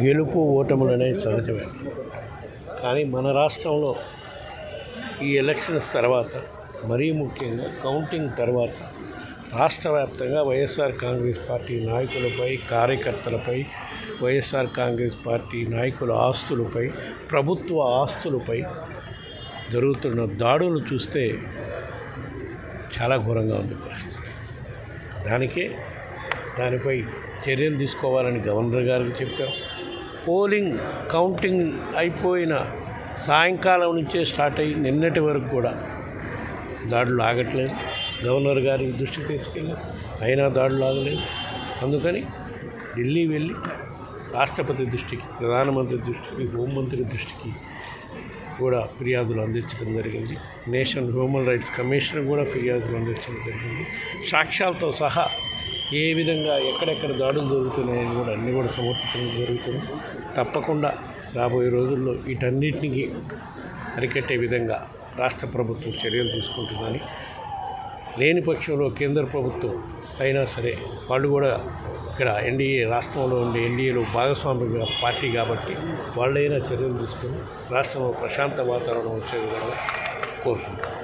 గెలుపు ఓటములు అనేవి సహజమే కానీ మన రాష్ట్రంలో ఈ ఎలక్షన్స్ తర్వాత మరీ ముఖ్యంగా కౌంటింగ్ తర్వాత రాష్ట్ర వ్యాప్తంగా వైఎస్ఆర్ కాంగ్రెస్ పార్టీ నాయకులపై కార్యకర్తలపై వైఎస్ఆర్ కాంగ్రెస్ పార్టీ నాయకుల ఆస్తులపై ప్రభుత్వ ఆస్తులపై జరుగుతున్న దాడులు చూస్తే చాలా ఘోరంగా ఉంది పరిస్థితి దానికే దానిపై చర్యలు తీసుకోవాలని గవర్నర్ గారికి చెప్పాం పోలింగ్ కౌంటింగ్ అయిపోయిన సాయంకాలం నుంచే స్టార్ట్ అయ్యి నిన్నటి వరకు కూడా దాడులు ఆగట్లేదు గవర్నర్ గారి దృష్టికి తీసుకెళ్ళి అయినా దాడులు ఆగలేదు అందుకని ఢిల్లీ వెళ్ళి రాష్ట్రపతి దృష్టికి ప్రధానమంత్రి దృష్టికి హోంమంత్రి దృష్టికి కూడా ఫిర్యాదులు అందించడం జరిగింది నేషనల్ హ్యూమన్ రైట్స్ కమిషన్ కూడా ఫిర్యాదులు అందించడం జరిగింది సాక్ష్యాలతో సహా ఏ విధంగా ఎక్కడెక్కడ దాడులు జరుగుతున్నాయని కూడా అన్నీ కూడా సమర్పించడం జరుగుతుంది తప్పకుండా రాబోయే రోజుల్లో వీటన్నిటికీ అరికట్టే విధంగా రాష్ట్ర ప్రభుత్వం చర్యలు తీసుకుంటుందని లేని పక్షంలో కేంద్ర ప్రభుత్వం అయినా సరే వాళ్ళు కూడా ఇక్కడ ఎన్డీఏ రాష్ట్రంలో ఉండే ఎన్డీఏలో భాగస్వామ్య పార్టీ కాబట్టి వాళ్ళైనా చర్యలు తీసుకొని రాష్ట్రంలో ప్రశాంత వాతావరణం వచ్చే విధంగా కోరుకుంటున్నాం